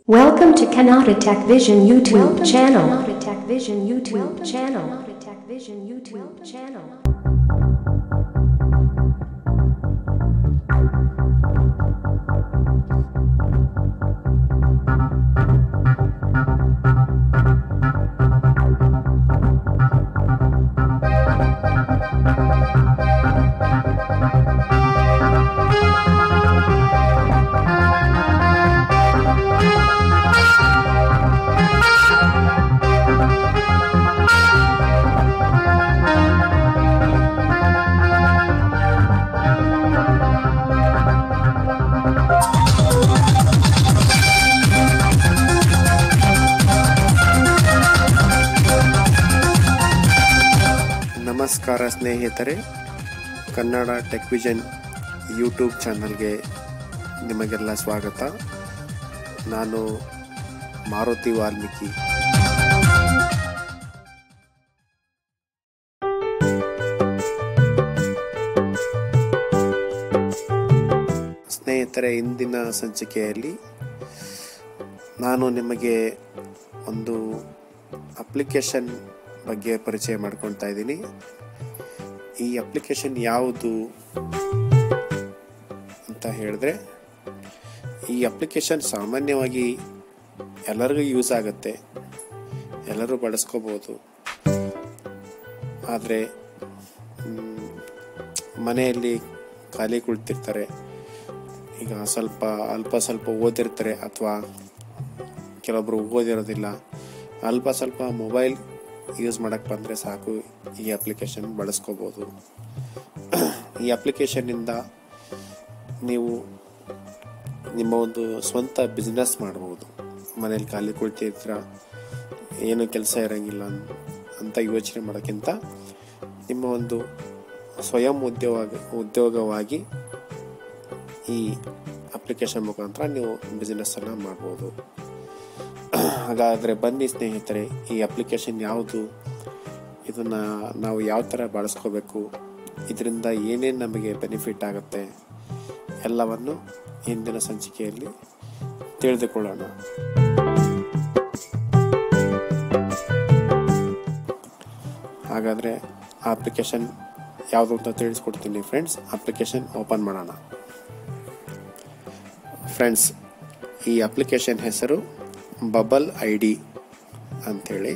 Welcome to Kannada Tech Vision YouTube Welcome to channel. Kannada Tech Vision YouTube Welcome to channel. Kannada Tech Vision YouTube channel. ನಮಸ್ಕಾರ ಸ್ನೇಹಿತರೆ Kannada tech vision YouTube ಚಾನಲ್ಗೆ ನಿಮಗೆಲ್ಲ ಸ್ವಾಗತ ನಾನು ಮಾರುತಿ ವಾಲ್ಮೀಕಿ ಸ್ನೇಹಿತರೆ ಇಂದಿನ ಸಂಚಿಕೆಯಲ್ಲಿ ನಾನು ನಿಮಗೆ ಒಂದು ಅಪ್ಲಿಕೇಶನ್ ಬಗ್ಗೆ ಪರಿಚಯ ಮಾಡ್ಕೊಳ್ತಾ ಇದ್ದೀನಿ ಈ ಅಪ್ಲಿಕೇಶನ್ ಯಾವುದು ಅಂತ ಹೇಳಿದ್ರೆ ಈ ಅಪ್ಲಿಕೇಶನ್ ಸಾಮಾನ್ಯವಾಗಿ ಎಲ್ಲರಿಗೂ ಯೂಸ್ ಆಗುತ್ತೆ ಎಲ್ಲರೂ ಬಳಸ್ಕೋಬೋದು ಆದರೆ ಮನೆಯಲ್ಲಿ ಖಾಲಿ ಕುಳಿತಿರ್ತಾರೆ ಈಗ ಸ್ವಲ್ಪ ಅಲ್ಪ ಸ್ವಲ್ಪ ಓದಿರ್ತಾರೆ ಅಥವಾ ಕೆಲವೊಬ್ರು ಓದಿರೋದಿಲ್ಲ ಅಲ್ಪ ಸ್ವಲ್ಪ ಮೊಬೈಲ್ ಯೂಸ್ ಮಾಡಕ್ಕೆ ಬಂದರೆ ಸಾಕು ಈ ಅಪ್ಲಿಕೇಶನ್ ಬಳಸ್ಕೋಬೋದು ಈ ಅಪ್ಲಿಕೇಶನ್ನಿಂದ ನೀವು ನಿಮ್ಮ ಒಂದು ಸ್ವಂತ ಬಿಸ್ನೆಸ್ ಮಾಡ್ಬೋದು ಮನೇಲಿ ಖಾಲಿ ಕುಳಿತಿರ್ತೀರ ಏನು ಕೆಲಸ ಇರೋಂಗಿಲ್ಲ ಅನ್- ಅಂತ ಯೋಚನೆ ಮಾಡೋಕ್ಕಿಂತ ನಿಮ್ಮ ಒಂದು ಸ್ವಯಂ ಉದ್ಯೋಗ ಉದ್ಯೋಗವಾಗಿ ಈ ಅಪ್ಲಿಕೇಶನ್ ಮುಖಾಂತರ ನೀವು ಬಿಸ್ನೆಸ್ಸನ್ನು ಮಾಡ್ಬೋದು ಹಾಗಾದರೆ ಬನ್ನಿ ಸ್ನೇಹಿತರೆ ಈ ಅಪ್ಲಿಕೇಶನ್ ಯಾವುದು ಇದನ್ನ ನಾವು ಯಾವ ಥರ ಬಳಸ್ಕೋಬೇಕು ಇದರಿಂದ ಏನೇನು ನಮಗೆ ಬೆನಿಫಿಟ್ ಆಗುತ್ತೆ ಎಲ್ಲವನ್ನು ಇಂದಿನ ಸಂಚಿಕೆಯಲ್ಲಿ ತಿಳಿದುಕೊಳ್ಳೋಣ ಹಾಗಾದರೆ ಆ ಅಪ್ಲಿಕೇಶನ್ ಯಾವುದು ಅಂತ ತಿಳಿಸ್ಕೊಡ್ತೀನಿ ಫ್ರೆಂಡ್ಸ್ ಅಪ್ಲಿಕೇಶನ್ ಓಪನ್ ಮಾಡೋಣ ಫ್ರೆಂಡ್ಸ್ ಈ ಅಪ್ಲಿಕೇಶನ್ ಹೆಸರು ಬಬಲ್ ಐ ಡಿ ಅಂಥೇಳಿ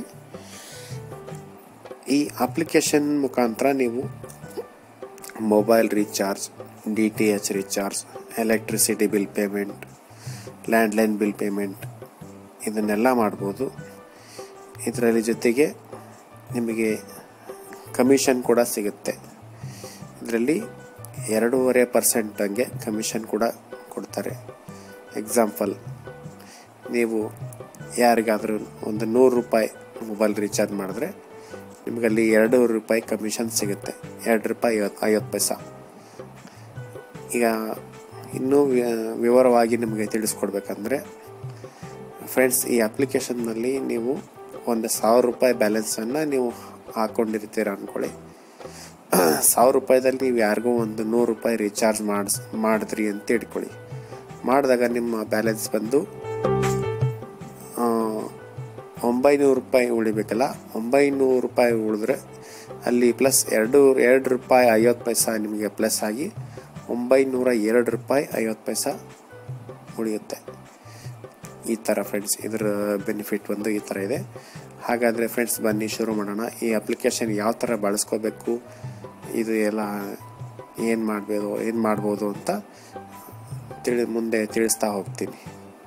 ಈ ಅಪ್ಲಿಕೇಶನ್ ಮುಖಾಂತರ ನೀವು mobile recharge D T H recharge electricity bill payment landline bill payment ಇದನ್ನೆಲ್ಲ ಮಾಡ್ಬೋದು ಇದರಲ್ಲಿ ಜೊತೆಗೆ ನಿಮಗೆ ಕಮಿಷನ್ ಕೂಡ ಸಿಗುತ್ತೆ ಇದರಲ್ಲಿ ಎರಡೂವರೆ ಪರ್ಸೆಂಟ್ ಹಂಗೆ ಕಮಿಷನ್ ಕೂಡ ಕೊಡ್ತಾರೆ ಎಕ್ಸಾಂಪಲ್ ನೀವು ಯಾರಿಗಾದರೂ ಒಂದು ನೂರು ರೂಪಾಯಿ ಮೊಬೈಲ್ ರೀಚಾರ್ಜ್ ಮಾಡಿದ್ರೆ ನಿಮಗಲ್ಲಿ ಎರಡು ರೂಪಾಯಿ ಕಮಿಷನ್ ಸಿಗುತ್ತೆ ಎರಡು ರೂಪಾಯಿ ಐವತ್ತು ಐವತ್ತು ಪೈಸಾ ಈಗ ಇನ್ನೂ ವಿ- ವಿವರವಾಗಿ ನಿಮಗೆ ತಿಳಿಸ್ಕೊಡ್ಬೇಕಂದ್ರೆ ಫ್ರೆಂಡ್ಸ್ ಈ ಅಪ್ಲಿಕೇಶನ್ನಲ್ಲಿ ನೀವು ಒಂದು ಸಾವಿರ ರೂಪಾಯಿ ಬ್ಯಾಲೆನ್ಸನ್ನು ನೀವು ಹಾಕ್ಕೊಂಡಿರ್ತೀರ ಅಂದ್ಕೊಳ್ಳಿ ಸಾವಿರ ರೂಪಾಯಿದಲ್ಲಿ ನೀವು ಯಾರಿಗೂ ಒಂದು ನೂರು ರೂಪಾಯಿ ರೀಚಾರ್ಜ್ ಮಾಡಿಸ್ ಮಾಡಿದ್ರಿ ಅಂತ ಇಟ್ಕೊಳ್ಳಿ ಮಾಡಿದಾಗ ನಿಮ್ಮ ಬ್ಯಾಲೆನ್ಸ್ ಬಂದು ಆ, ಒಂಬೈನೂರು ರೂಪಾಯಿ ಉಳಿಬೇಕಲ್ಲ ಒಂಬೈನೂರು ರೂಪಾಯಿ ಉಳಿದ್ರೆ ಅಲ್ಲಿ ಪ್ಲಸ್ ಎರಡು ಎರಡು ರೂಪಾಯಿ ಐವತ್ತು ಪೈಸಾ ನಿಮಗೆ ಪ್ಲಸ್ ಆಗಿ ಒಂಬೈನೂರ ಎರಡು ರೂಪಾಯಿ ಐವತ್ತು ಪೈಸಾ ಉಳಿಯುತ್ತೆ ಈ ಥರ ಫ್ರೆಂಡ್ಸ್ ಇದರ ಬೆನಿಫಿಟ್ ಒಂದು ಈ ಥರ ಇದೆ ಹಾಗಾದರೆ ಫ್ರೆಂಡ್ಸ್ ಬನ್ನಿ ಶುರು ಮಾಡೋಣ ಈ ಅಪ್ಲಿಕೇಶನ್ ಯಾವ ಥರ ಬಳಸ್ಕೋಬೇಕು ಇದು ಎಲ್ಲ ಏನು ಮಾಡಬೇಕು ಏನು ಮಾಡ್ಬೋದು ಅಂತ ತಿಳಿ ಮುಂದೆ ತಿಳಿಸ್ತಾ ಹೋಗ್ತೀನಿ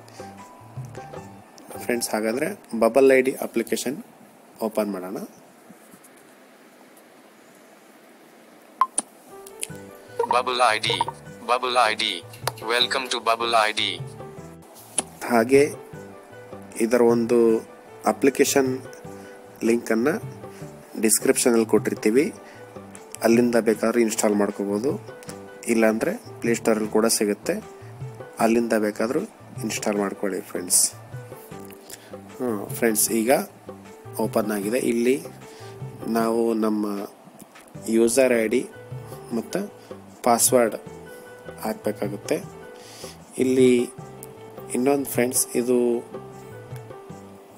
ಫ್ರೆಂಡ್ಸ್ ಹಾಗಾದರೆ Bubble I D application open ಮಾಡೋಣ Bubble ID. Bubble ID. Welcome to Bubble ID. ಹಾಗೆ ಇದರ ಒಂದು ಅಪ್ಲಿಕೇಶನ್ ಲಿಂಕನ್ನು ಡಿಸ್ಕ್ರಿಪ್ಷನಲ್ಲಿ ಕೊಟ್ಟಿರ್ತೀವಿ ಅಲ್ಲಿಂದ ಬೇಕಾದ್ರೆ ಇನ್ಸ್ಟಾಲ್ ಮಾಡ್ಕೋಬೋದು ಇಲ್ಲಾಂದರೆ ಪ್ಲೇಸ್ಟೋರಲ್ಲಿ ಕೂಡ ಸಿಗುತ್ತೆ ಅಲ್ಲಿಂದ ಬೇಕಾದರೂ ಇನ್ಸ್ಟಾಲ್ ಮಾಡ್ಕೊಳ್ಳಿ ಫ್ರೆಂಡ್ಸ್ ಹಾಂ ಫ್ರೆಂಡ್ಸ್ ಈಗ ಓಪನ್ ಆಗಿದೆ ಇಲ್ಲಿ ನಾವು ನಮ್ಮ ಯೂಸರ್ ಐ ಡಿ ಮತ್ತು ಪಾಸ್ವರ್ಡ್ ಹಾಕಬೇಕಾಗುತ್ತೆ ಇಲ್ಲಿ ಇನ್ನೊಂದು ಫ್ರೆಂಡ್ಸ್ ಇದು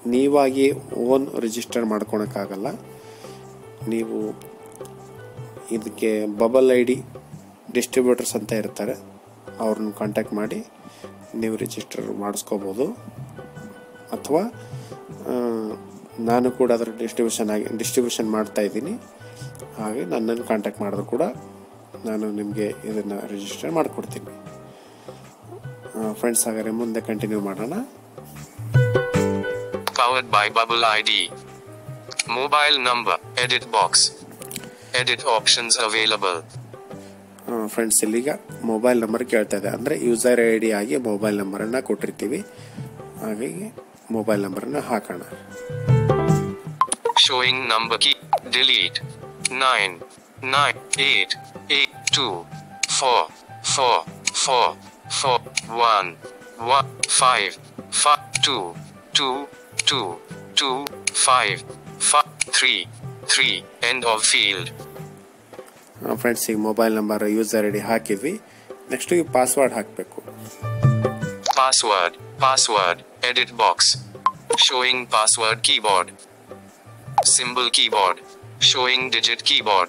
ನೀವಾಗಿ ಓನ್ ರಿಜಿಸ್ಟರ್ ಮಾಡ್ಕೊಳಕ್ಕಾಗಲ್ಲ ನೀವು ಇದಕ್ಕೆ ಬಬಲ್ ಐ ಡಿ ಡಿಸ್ಟ್ರಿಬ್ಯೂಟರ್ಸ್ ಅಂತ ಇರ್ತಾರೆ ಅವ್ರನ್ನ ಕಾಂಟ್ಯಾಕ್ಟ್ ಮಾಡಿ ನೀವು ರಿಜಿಸ್ಟರ್ ಮಾಡಿಸ್ಕೋಬೋದು ಅಥವಾ ಆ, ನಾನು ಕೂಡ ಅದರ ಡಿಸ್ಟ್ರಿಬ್ಯೂಷನ್ ಆಗಿ ಡಿಸ್ಟ್ರಿಬ್ಯೂಷನ್ ಮಾಡ್ತಾ ಇದ್ದೀನಿ ಹಾಗೆ ನನ್ನನ್ನು ಕಾಂಟ್ಯಾಕ್ಟ್ ಮಾಡಿದ್ರು ಕೂಡ ನಾನು ನಿಮಗೆ ಇದನ್ನು ರಿಜಿಸ್ಟರ್ ಮಾಡಿಕೊಡ್ತೀನಿ ಫ್ರೆಂಡ್ಸ್ ಹಾಗಾದ್ರೆ ಮುಂದೆ ಕಂಟಿನ್ಯೂ ಮಾಡೋಣ Powered by Bubble ID. Mobile number, edit box. Edit options available. Friends ಇಲ್ಲಿಗ ಮೊಬೈಲ್ ನಂಬರ್ ಕೇಳ್ತಾ ಇದೆ ಅಂದರೆ ಯೂಸರ್ ಐ ಡಿ ಆಗಿ ಮೊಬೈಲ್ ನಂಬರನ್ನು ಕೊಟ್ಟಿರ್ತೀವಿ ಹಾಗಾಗಿ ಮೊಬೈಲ್ ನಂಬರನ್ನು ಹಾಕೋಣ Showing number key. Delete. 9, 9, 8, 8, 2, 4, 4, 4, 4, 1, 1, 5, 5, 2, 2, 2, 2, 5, 5, 3, 3. End of field. Friends ಈಗ mobile number user I D ಹಾಕಿದ್ವಿ ನೆಕ್ಸ್ಟ್ ಈ ಪಾಸ್ವರ್ಡ್ ಹಾಕಬೇಕು Password. Password. Edit box. Showing password keyboard. Symbol keyboard. Showing digit keyboard.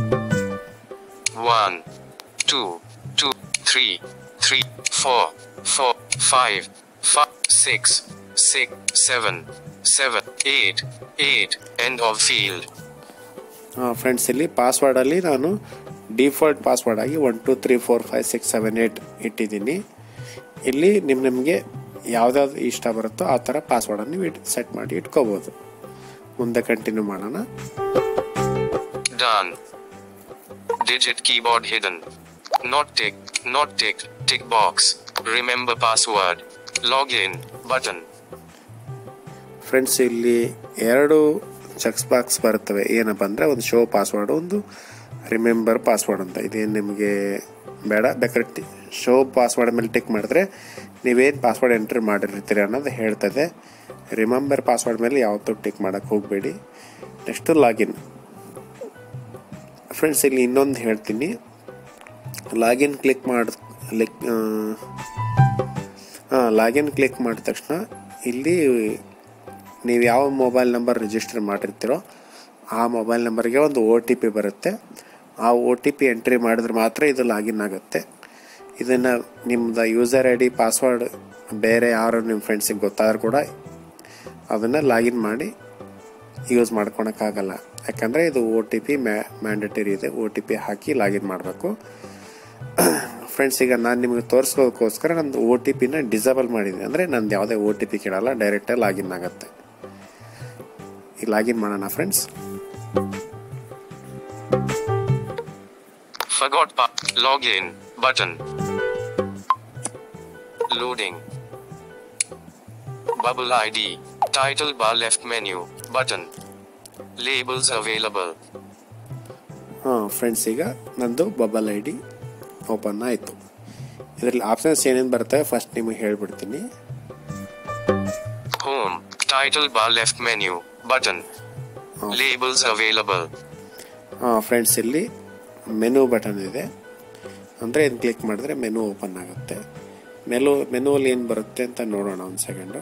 1, 2, 2, 3, 3, 4, 4, 5, 5, 6, 6, 7, 7, 8, 8. End of field. Friends ಇಲ್ಲಿ ಪಾಸ್ವರ್ಡಲ್ಲಿ ನಾನು default password ಆಗಿ one two three four five six seven eight ಇಟ್ಟಿದ್ದೀನಿ ಇಲ್ಲಿ ನಿಮ್ಮ ನಿಮಗೆ ಯಾವ್ದಾವ್ದು ಇಷ್ಟ ಬರುತ್ತೋ ಆ ಥರ ಪಾಸ್ವರ್ಡನ್ನು ನೀವು ಇಟ್ ಸೆಟ್ ಮಾಡಿ ಇಟ್ಕೋಬೋದು ಮುಂದೆ ಕಂಟಿನ್ಯೂ ಮಾಡೋಣ Done. Digit keyboard hidden. Not tick, not tick, tick box. Remember password. Login button. Friends ಇಲ್ಲಿ ಎರಡು ಚೆಕ್ಸ್ ಬಾಕ್ಸ್ ಬರ್ತವೆ ಏನಪ್ಪ ಅಂದರೆ ಒಂದು ಶೋ ಪಾಸ್ವರ್ಡ್ ಒಂದು ರಿಮೆಂಬರ್ ಪಾಸ್ವರ್ಡ್ ಅಂತ ಇದೇನು ನಿಮಗೆ ಬೇಡ ಬೇಕಾದ್ರೆ ಶೋ ಪಾಸ್ವರ್ಡ್ ಮೇಲೆ ಟಿಕ್ ಮಾಡಿದ್ರೆ ನೀವೇನು ಪಾಸ್ವರ್ಡ್ ಎಂಟ್ರಿ ಮಾಡಿರ್ತೀರಿ ಅನ್ನೋದು ಹೇಳ್ತದೆ ರಿಮೆಂಬರ್ ಪಾಸ್ವರ್ಡ್ ಮೇಲೆ ಯಾವತ್ತೂ ಟಿಕ್ ಮಾಡೋಕ್ಕೆ ಹೋಗಬೇಡಿ ನೆಕ್ಸ್ಟು ಲಾಗಿನ್ ಫ್ರೆಂಡ್ಸ್ ಇಲ್ಲಿ ಇನ್ನೊಂದು ಹೇಳ್ತೀನಿ ಲಾಗಿನ್ ಕ್ಲಿಕ್ ಮಾಡಿ ಲಿಕ್ ಹಾಂ ಲಾಗಿನ್ ಕ್ಲಿಕ್ ಮಾಡಿದ ತಕ್ಷಣ ಇಲ್ಲಿ ನೀವು ಯಾವ ಮೊಬೈಲ್ ನಂಬರ್ ರಿಜಿಸ್ಟರ್ ಮಾಡಿರ್ತೀರೋ ಆ ಮೊಬೈಲ್ ನಂಬರ್ಗೆ ಒಂದು ಒ ಟಿ ಪಿ ಬರುತ್ತೆ ಆ ಒ ಟಿ ಪಿ ಎಂಟ್ರಿ ಮಾಡಿದ್ರೆ ಮಾತ್ರ ಇದು ಲಾಗಿನ್ ಆಗುತ್ತೆ ಇದನ್ನು ನಿಮ್ಮದು ಯೂಸರ್ ಐ ಡಿ ಪಾಸ್ವರ್ಡ್ ಬೇರೆ ಯಾರು ನಿಮ್ಮ ಫ್ರೆಂಡ್ಸಿಗೆ ಗೊತ್ತಾದ್ರೂ ಕೂಡ ಅದನ್ನು ಲಾಗಿನ್ ಮಾಡಿ ಯೂಸ್ ಮಾಡ್ಕೊಳಕ್ಕಾಗಲ್ಲ ಯಾಕಂದರೆ ಇದು ಒ ಟಿ ಪಿ ಮ್ಯಾ ಮ್ಯಾಂಡೇಟರಿ ಇದೆ ಒ ಟಿ ಪಿ ಹಾಕಿ ಲಾಗಿನ್ ಮಾಡಬೇಕು ಫ್ರೆಂಡ್ಸ್ ಈಗ ನಾನು ನಿಮಗೆ ತೋರಿಸ್ಕೋದಕ್ಕೋಸ್ಕರ ನಂದು ಒ ಟಿ ಪಿನ ಡಿಸೇಬಲ್ ಮಾಡಿದ್ದೀನಿ ಅಂದರೆ ನಂದು ಯಾವುದೇ ಒ ಟಿ ಪಿ ಕೇಳಲ್ಲ ಡೈರೆಕ್ಟಾಗಿ ಲಾಗಿನ್ ಆಗುತ್ತೆ ಈಗ ಲಾಗಿನ್ ಮಾಡೋಣ friends Forgot pa- login button. Loading. Bubble ID. Title bar left menu button. Labels available. ಹಾಂ ಫ್ರೆಂಡ್ಸ್ ಈಗ ನಂದು ಬಬಲ್ ಐ ಡಿ ಓಪನ್ ಆಯಿತು ಇದರಲ್ಲಿ ಆಪ್ಷನ್ಸ್ ಏನೇನು ಬರ್ತವೆ ಫಸ್ಟ್ ನಿಮಗೆ ಹೇಳ್ಬಿಡ್ತೀನಿ Home. Title bar left menu button. Labels available. ಹಾಂ ಫ್ರೆಂಡ್ಸ್ ಇಲ್ಲಿ ಮೆನು ಬಟನ್ ಇದೆ ಅಂದರೆ ಇದನ್ನು ಕ್ಲಿಕ್ ಮಾಡಿದ್ರೆ ಮೆನು ಓಪನ್ ಆಗುತ್ತೆ ಮೆನು ಮೆನುವಲ್ಲಿ ಏನು ಬರುತ್ತೆ ಅಂತ ನೋಡೋಣ ಒಂದು ಸೆಕೆಂಡು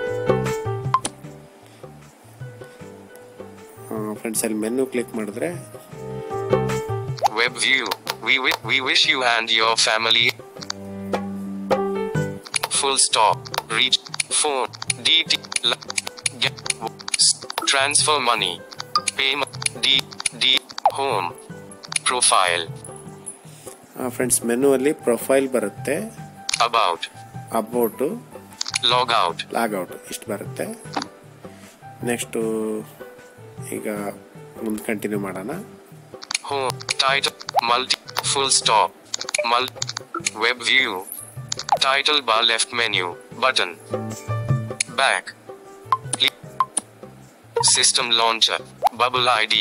ಫ್ರೆಂಡ್ಸ್ ಅಲ್ಲಿ ಮೆನು ಕ್ಲಿಕ್ ಮಾಡಿದ್ರೆ Web view. We, wi- we wish you and your family. Full stop. Reach. Phone. DT. l- Get. s- Transfer money. Payment. D. D. Home. Profile. Friends ಮೆನುವಲ್ಲಿ profile ಬರುತ್ತೆ About. About Log out. Logout ಇಷ್ಟು ಬರುತ್ತೆ next ಈಗ ಮುಂದೆ continue ಮಾಡೋಣ Home. Title. Multi. Full stop. Mul. Web view. Title bar left menu. Button. Back. Cle- System launcher. Bubble ID.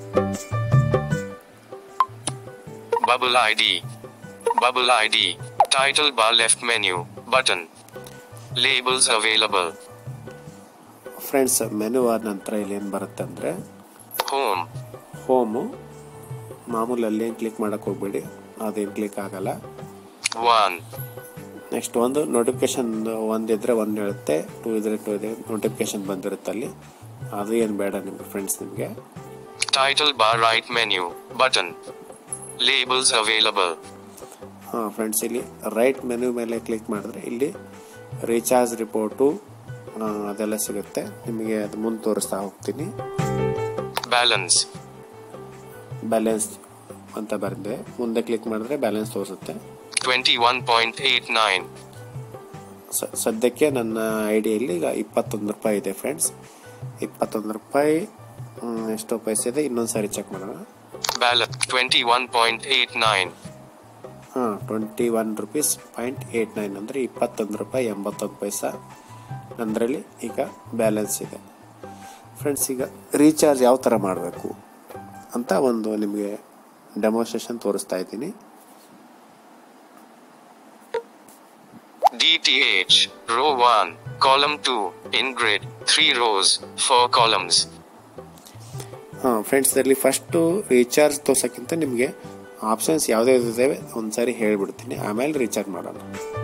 Bubble ID. Bubble ID. Title bar left menu. Button. Labels available. Friends menu ಆದ ನಂತರ ಇಲ್ಲಿ ಏನು ಬರುತ್ತೆ ಅಂದರೆ Home. Home ಮಾಮೂಲಿ ಅಲ್ಲೇನು click ಮಾಡೋಕ್ಕೆ ಹೋಗ್ಬೇಡಿ ಅದೇನು ಕ್ಲಿಕ್ ಆಗಲ್ಲ 1. ನೆಕ್ಸ್ಟ್ ಒಂದು ನೋಟಿಫಿಕೇಶನ್ ಒಂದಿದ್ರೆ ಒಂದು ಹೇಳುತ್ತೆ ಟೂ ಇದ್ರೆ ಟೂ ಇದೆ ನೋಟಿಫಿಕೇಶನ್ ಬಂದಿರುತ್ತೆ ಅಲ್ಲಿ ಅದು ಏನು ಬೇಡ ನಿಮಗೆ ಫ್ರೆಂಡ್ಸ್ ನಿಮಗೆ Title bar right menu. Button. Labels available. ಹಾಂ ಫ್ರೆಂಡ್ಸ್ ಇಲ್ಲಿ ರೈಟ್ ಮೆನು ಮೇಲೆ ಕ್ಲಿಕ್ ಮಾಡಿದ್ರೆ ಇಲ್ಲಿ ರೀಚಾರ್ಜ್ ರಿಪೋರ್ಟು ಅದೆಲ್ಲ ಸಿಗುತ್ತೆ ನಿಮಗೆ ಅದು ಮುಂದೆ ತೋರಿಸ್ತಾ ಹೋಗ್ತೀನಿ Balance. ಬ್ಯಾಲೆನ್ಸ್ ಅಂತ ಬರೆದಿದೆ ಮುಂದೆ ಕ್ಲಿಕ್ ಮಾಡಿದ್ರೆ ಬ್ಯಾಲೆನ್ಸ್ ತೋರಿಸುತ್ತೆ 21.89. ಸ- ಸದ್ಯಕ್ಕೆ ನನ್ನ ಐ ಡಿಯಲ್ಲಿ ಈಗ ಇಪ್ಪತ್ತೊಂದು ರೂಪಾಯಿ ಇದೆ ಫ್ರೆಂಡ್ಸ್ ಇಪ್ಪತ್ತೊಂದು ರೂಪಾಯಿ ಹ್ಮ್, ಎಷ್ಟು ಪೈಸೆ ಇದೆ ಇನ್ನೊಂದು ಸಾರಿ ಚೆಕ್ ಮಾಡೋಣ Balance. 21.89. ಹಾಂ twenty one rupees point eight nine ಅಂದರೆ ಇಪ್ಪತ್ತೊಂದು ರೂಪಾಯಿ ಎಂಬತ್ತೊಂದು ಪೈಸಾ ನನ್ನದ್ರಲ್ಲಿ ಈಗ ಬ್ಯಾಲೆನ್ಸ್ ಇದೆ ಫ್ರೆಂಡ್ಸ್ ಈಗ ರೀಚಾರ್ಜ್ ಯಾವ ಥರ ಮಾಡಬೇಕು ಅಂತ ಒಂದು ನಿಮಗೆ ಡೆಮೋನ್ಸ್ಟ್ರೇಷನ್ ತೋರಿಸ್ತಾ ಇದ್ದೀನಿ DTH. Row 1. Column 2. In grid. 3 rows. 4 columns. ಹಾಂ ಫ್ರೆಂಡ್ಸ್ ಇದರಲ್ಲಿ ಫಸ್ಟು ರೀಚಾರ್ಜ್ ತೋರ್ಸೋಕ್ಕಿಂತ ನಿಮಗೆ ಆಪ್ಷನ್ಸ್ ಯಾವುದ್ಯಾವ್ದು ಇದ್ದಾವೆ ಒಂದು ಸಾರಿ ಹೇಳ್ಬಿಡ್ತೀನಿ ಆಮೇಲೆ ರೀಚಾರ್ಜ್ ಮಾಡೋಣ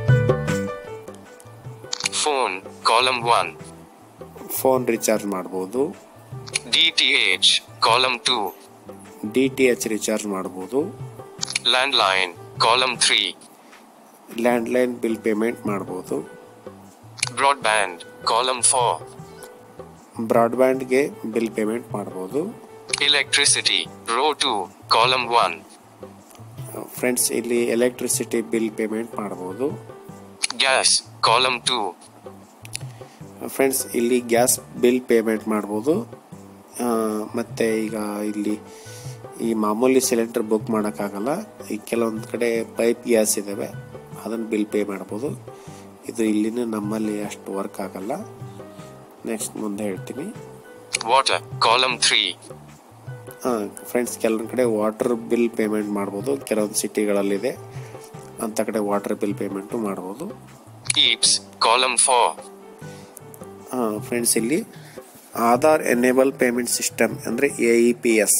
Phone. Column 1. ಫೋನ್ ರೀಚಾರ್ಜ್ ಮಾಡ್ಬೋದು DTH. Column 2. D T H recharge ಮಾಡ್ಬೋದು Landline. Column 3. Landline bill payment ಮಾಡ್ಬೋದು Broadband. Column 4. ಬ್ರಾಡ್ಬ್ಯಾಂಡ್ಗೆ ಬಿಲ್ ಪೇಮೆಂಟ್ ಮಾಡ್ಬೋದು Electricity. Row 2. Column 1. ಫ್ರೆಂಡ್ಸ್ ಇಲ್ಲಿ ಎಲೆಕ್ಟ್ರಿಸಿಟಿ ಬಿಲ್ ಪೇಮೆಂಟ್ ಮಾಡ್ಬೋದು Gas. Column 2. ಫ್ರೆಂಡ್ಸ್ ಇಲ್ಲಿ ಗ್ಯಾಸ್ ಬಿಲ್ ಪೇಮೆಂಟ್ ಮಾಡ್ಬೋದು ಆ, ಮತ್ತೆ ಈಗ ಇಲ್ಲಿ ಈ ಮಾಮೂಲಿ ಸಿಲಿಂಡರ್ ಬುಕ್ ಮಾಡೋಕ್ಕಾಗಲ್ಲ ಈ ಕೆಲವೊಂದು ಕಡೆ ಪೈಪ್ ಗ್ಯಾಸ್ ಇದ್ದಾವೆ ಅದನ್ನು ಬಿಲ್ ಪೇ ಮಾಡ್ಬೋದು ಇದು ಇಲ್ಲಿನ ನಮ್ಮಲ್ಲಿ ಅಷ್ಟು ವರ್ಕ್ ಆಗಲ್ಲ ನೆಕ್ಸ್ಟ್ ಮುಂದೆ ಹೇಳ್ತೀನಿ Water. Column 3. ಹಾಂ ಫ್ರೆಂಡ್ಸ್ ಕೆಲವೊಂದು ಕಡೆ ವಾಟರ್ ಬಿಲ್ ಪೇಮೆಂಟ್ ಮಾಡ್ಬೋದು ಕೆಲವೊಂದು ಸಿಟಿಗಳಲ್ಲಿದೆ ಅಂಥ ಕಡೆ ವಾಟರ್ ಬಿಲ್ ಪೇಮೆಂಟು ಮಾಡ್ಬೋದು EAPS. Column 4. ಹಾಂ ಫ್ರೆಂಡ್ಸ್ ಇಲ್ಲಿ ಆಧಾರ್ ಎನೇಬಲ್ ಪೇಮೆಂಟ್ ಸಿಸ್ಟಮ್ ಅಂದರೆ ಎ ಇ ಪಿ ಎಸ್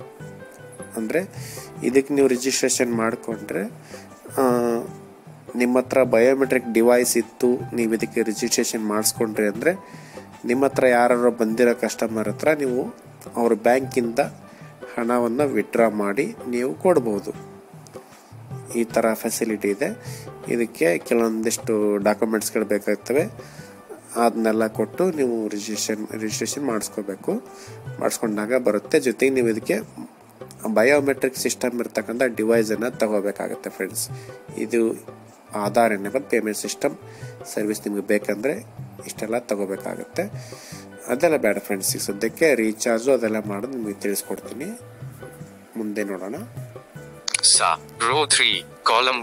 ಅಂದರೆ ಇದಕ್ಕೆ ನೀವು ರಿಜಿಸ್ಟ್ರೇಷನ್ ಮಾಡಿಕೊಂಡ್ರೆ ನಿಮ್ಮ ಹತ್ರ ಬಯೋಮೆಟ್ರಿಕ್ ಡಿವೈಸ್ ಇತ್ತು ನೀವು ಇದಕ್ಕೆ ರಿಜಿಸ್ಟ್ರೇಷನ್ ಮಾಡಿಸ್ಕೊಂಡ್ರಿ ಅಂದರೆ ನಿಮ್ಮ ಹತ್ರ ಯಾರು ಬಂದಿರೋ ಕಸ್ಟಮರ್ ಹತ್ರ ನೀವು ಅವ್ರ ಬ್ಯಾಂಕಿಂದ ಹಣವನ್ನು ವಿಡ್ರಾ ಮಾಡಿ ನೀವು ಕೊಡ್ಬೋದು ಈ ಥರ ಫೆಸಿಲಿಟಿ ಇದೆ ಇದಕ್ಕೆ ಕೆಲವೊಂದಿಷ್ಟು ಡಾಕ್ಯುಮೆಂಟ್ಸ್ಗಳು ಬೇಕಾಗ್ತವೆ ಅದನ್ನೆಲ್ಲ ಕೊಟ್ಟು ನೀವು ರಿಜಿಸ್ಟ್ರೇಷನ್ ರಿಜಿಸ್ಟ್ರೇಷನ್ ಮಾಡಿಸ್ಕೋಬೇಕು ಮಾಡಿಸ್ಕೊಂಡಾಗ ಬರುತ್ತೆ ಜೊತೆಗೆ ನೀವು ಇದಕ್ಕೆ ಬಯೋಮೆಟ್ರಿಕ್ ಸಿಸ್ಟಮ್ ಇರ್ತಕ್ಕಂಥ ಡಿವೈಸನ್ನು ತಗೋಬೇಕಾಗತ್ತೆ ಫ್ರೆಂಡ್ಸ್ ಇದು Aadhaar enable payment system service ನಿಮಗೆ ಬೇಕಂದರೆ ಇಷ್ಟೆಲ್ಲ ತಗೋಬೇಕಾಗತ್ತೆ ಅದೆಲ್ಲ ಬೇಡ ಫ್ರೆಂಡ್ಸ್ ಈಗ ಸದ್ಯಕ್ಕೆ ರೀಚಾರ್ಜು ಅದೆಲ್ಲ ಮಾಡೋದು ನಿಮಗೆ ತಿಳಿಸ್ಕೊಡ್ತೀನಿ ಮುಂದೆ ನೋಡೋಣ SA. Row 3. Column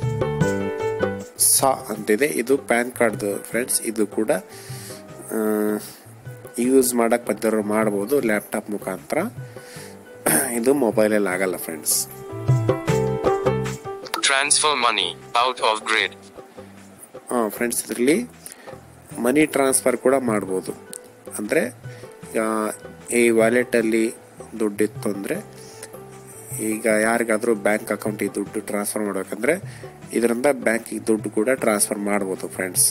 1. ಸಾ ಅಂತಿದೆ ಇದು ಪ್ಯಾನ್ ಕಾರ್ಡ್ದು ಫ್ರೆಂಡ್ಸ್ ಇದು ಕೂಡ ಯೂಸ್ ಮಾಡಕ್ಕೆ ಬಂದಿರೋರು ಮಾಡ್ಬೋದು ಲ್ಯಾಪ್ಟಾಪ್ ಮುಖಾಂತರ ಇದು ಮೊಬೈಲಲ್ಲಿ ಆಗಲ್ಲ friends Transfer money. Out of grid. ಹಾಂ ಫ್ರೆಂಡ್ಸ್ ಇದರಲ್ಲಿ ಮನಿ ಟ್ರಾನ್ಸ್ಫರ್ ಕೂಡ ಮಾಡ್ಬೋದು ಅಂದರೆ ಈ ವ್ಯಾಲೆಟಲ್ಲಿ ದುಡ್ಡಿತ್ತು ಅಂದರೆ ಈಗ ಯಾರಿಗಾದರೂ ಬ್ಯಾಂಕ್ ಅಕೌಂಟಿಗೆ ದುಡ್ಡು ಟ್ರಾನ್ಸ್ಫರ್ ಮಾಡಬೇಕಂದ್ರೆ ಇದರಿಂದ ಬ್ಯಾಂಕಿಗೆ ದುಡ್ಡು ಕೂಡ ಟ್ರಾನ್ಸ್ಫರ್ ಮಾಡ್ಬೋದು friends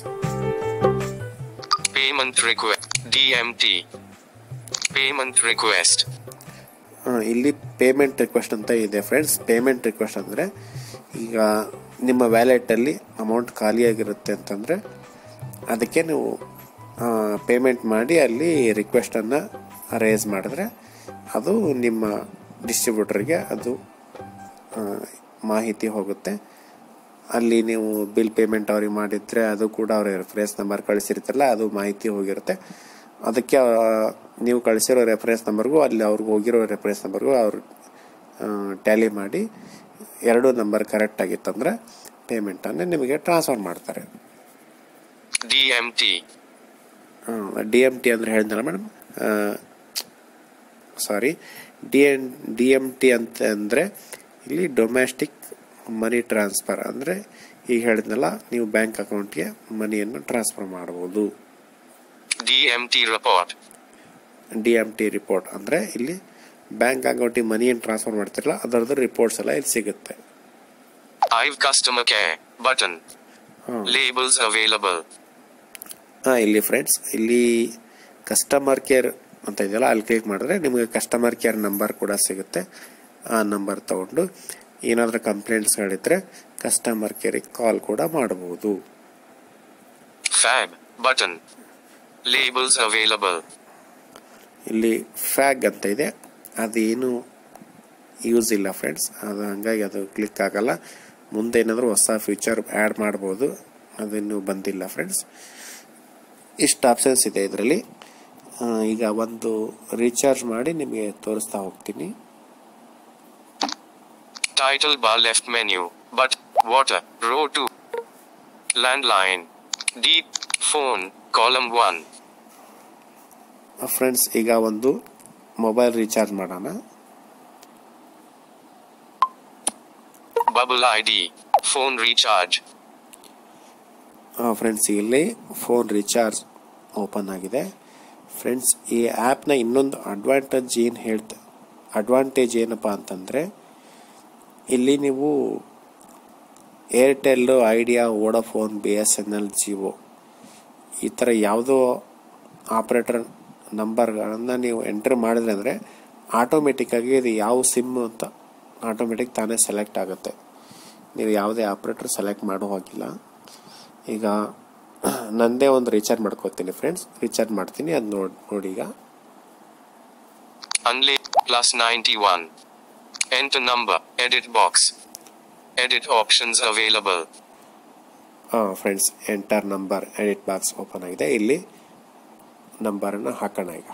Payment request. DMT. Payment request. ಆ, ಇಲ್ಲಿ ಪೇಮೆಂಟ್ ರಿಕ್ವೆಸ್ಟ್ ಅಂತ ಇದೆ ಫ್ರೆಂಡ್ಸ್ ಪೇಮೆಂಟ್ ರಿಕ್ವೆಸ್ಟ್ ಅಂದರೆ ಈಗ ನಿಮ್ಮ ವ್ಯಾಲೆಟಲ್ಲಿ ಅಮೌಂಟ್ ಖಾಲಿಯಾಗಿರುತ್ತೆ ಅಂತಂದರೆ ಅದಕ್ಕೆ ನೀವು ಪೇಮೆಂಟ್ ಮಾಡಿ ಅಲ್ಲಿ ರಿಕ್ವೆಸ್ಟನ್ನು ರೇಸ್ ಮಾಡಿದ್ರೆ ಅದು ನಿಮ್ಮ ಡಿಸ್ಟ್ರಿಬ್ಯೂಟರ್ಗೆ ಅದು ಆ, ಮಾಹಿತಿ ಹೋಗುತ್ತೆ ಅಲ್ಲಿ ನೀವು ಬಿಲ್ ಪೇಮೆಂಟ್ ಅವ್ರಿಗೆ ಮಾಡಿದ್ರೆ ಅದು ಕೂಡ ಅವ್ರ ರೆಫರೆನ್ಸ್ ನಂಬರ್ ಕಳಿಸಿರ್ತಾರಲ್ಲ ಅದು ಮಾಹಿತಿ ಹೋಗಿರುತ್ತೆ ಅದಕ್ಕೆ ಆ, ನೀವು ಕಳಿಸಿರೋ ರೆಫರೆನ್ಸ್ ನಂಬರ್ಗೂ ಅಲ್ಲಿ ಅವ್ರಿಗೆ ಹೋಗಿರೋ ರೆಫರೆನ್ಸ್ ನಂಬರ್ಗೂ ಅವ್ರು ಟ್ಯಾಲಿ ಮಾಡಿ ಎರಡು ನಂಬರ್ ಕರೆಕ್ಟ್ ಆಗಿತ್ತಂದ್ರೆ ಪೇಮೆಂಟನ್ನು ನಿಮಗೆ ಟ್ರಾನ್ಸ್ಫರ್ ಮಾಡ್ತಾರೆ DMT. ಡಿ ಎಮ್ ಟಿ ಅಂದರೆ ಹೇಳಿದ್ನಲ್ಲ madam sorry D N D M T ಅಂತ ಅಂದರೆ ಇಲ್ಲಿ ಡೊಮ್ಯಾಸ್ಟಿಕ್ ಮನಿ ಟ್ರಾನ್ಸ್ಫರ್ ಅಂದರೆ ಈಗ ಹೇಳಿದ್ನಲ್ಲ ನೀವು ಬ್ಯಾಂಕ್ ಅಕೌಂಟ್ಗೆ ಮನಿಯನ್ನು ಟ್ರಾನ್ಸ್ಫರ್ ಮಾಡ್ಬೋದು DMT report. D M T report ಅಂದರೆ ಇಲ್ಲಿ ಬ್ಯಾಂಕ್ ಅಕೌಂಟಿಗೆ ಮನಿಯನ್ನು ಟ್ರಾನ್ಸ್ಫರ್ ಮಾಡ್ತಿರಲ್ಲ ಅದರದ್ದು ರಿಪೋರ್ಟ್ಸ್ ಎಲ್ಲ ಇಲ್ಲಿ ಸಿಗುತ್ತೆ IVE customer care. Button. Labels available. ಹಾಂ ಇಲ್ಲಿ ಫ್ರೆಂಡ್ಸ್ ಇಲ್ಲಿ ಕಸ್ಟಮರ್ ಕೇರ್ ಅಂತ ಇದೆಯಲ್ಲ ಅಲ್ಲಿ ಕ್ಲಿಕ್ ಮಾಡಿದ್ರೆ ನಿಮಗೆ ಕಸ್ಟಮರ್ ಕೇರ್ ನಂಬರ್ ಕೂಡ ಸಿಗುತ್ತೆ ಆ ನಂಬರ್ ತಗೊಂಡು ಏನಾದರೂ ಕಂಪ್ಲೇಂಟ್ಸ್ಗಳಿದ್ರೆ ಕಸ್ಟಮರ್ ಕೇರಿಗೆ ಕಾಲ್ ಕೂಡ ಮಾಡಬಹುದು Fab button. Labels available. ಇಲ್ಲಿ ಫ್ಯಾಗ್ ಅಂತ ಇದೆ ಅದೇನು ಯೂಸ್ ಇಲ್ಲ ಫ್ರೆಂಡ್ಸ್ ಅದು ಹಂಗಾಗಿ ಅದು ಕ್ಲಿಕ್ ಆಗಲ್ಲ ಮುಂದೆ ಏನಾದರೂ ಹೊಸ ಫೀಚರ್ ಆ್ಯಡ್ ಮಾಡ್ಬೋದು ಅದಿನ್ನೂ ಬಂದಿಲ್ಲ ಫ್ರೆಂಡ್ಸ್ ಇಷ್ಟು ಆಪ್ಷನ್ಸ್ ಇದೆ ಇದರಲ್ಲಿ ಈಗ ಒಂದು ರೀಚಾರ್ಜ್ ಮಾಡಿ ನಿಮಗೆ ತೋರಿಸ್ತಾ ಹೋಗ್ತೀನಿ Title bar left menu. But water. Row 2. Landline. Deep. Phone. Column 1. Friends ಈಗ ಒಂದು ಮೊಬೈಲ್ ರೀಚಾರ್ಜ್ ಮಾಡೋಣ Bubble ID. Phone recharge. Friends ಇಲ್ಲಿ ಫೋನ್ ರೀಚಾರ್ಜ್ ಓಪನ್ ಆಗಿದೆ ಫ್ರೆಂಡ್ಸ್ ಈ ಆ್ಯಪ್ನ ಇನ್ನೊಂದು ಅಡ್ವಾಂಟೇಜ್ ಏನು ಹೇಳ್ತ ಅಡ್ವಾಂಟೇಜ್ ಏನಪ್ಪ ಅಂತಂದರೆ ಇಲ್ಲಿ ನೀವು Airtel Idea Vodafone B S N L Jio ಈ ಥರ ಯಾವುದೋ ಆಪ್ರೇಟರ್ ನಂಬರ್ಗಳನ್ನು ನೀವು ಎಂಟ್ರ್ ಮಾಡಿದ್ರೆ ಅಂದರೆ ಆಟೋಮೆಟಿಕ್ಕಾಗಿ ಇದು ಯಾವ ಸಿಮ್ ಅಂತ ಆಟೋಮೆಟಿಕ್ ತಾನೇ ಸೆಲೆಕ್ಟ್ ಆಗುತ್ತೆ ನೀವು ಯಾವುದೇ ಆಪ್ರೇಟರ್ ಸೆಲೆಕ್ಟ್ ಮಾಡೋ ಹಾಗಿಲ್ಲ ಈಗ ನಂದೇ ಒಂದು ರೀಚಾರ್ಜ್ ಮಾಡ್ಕೋತೀನಿ ಫ್ರೆಂಡ್ಸ್ ರೀಚಾರ್ಜ್ ಮಾಡ್ತೀನಿ ಅದು ನೋಡಿ ನೋಡಿ ಈಗ Unlay. Plus 91. Enter number. Edit box. Edit options available. ಹಾಂ friends enter number edit box open ಆಗಿದೆ ಇಲ್ಲಿ ನಂಬರನ್ನು ಹಾಕೋಣ ಈಗ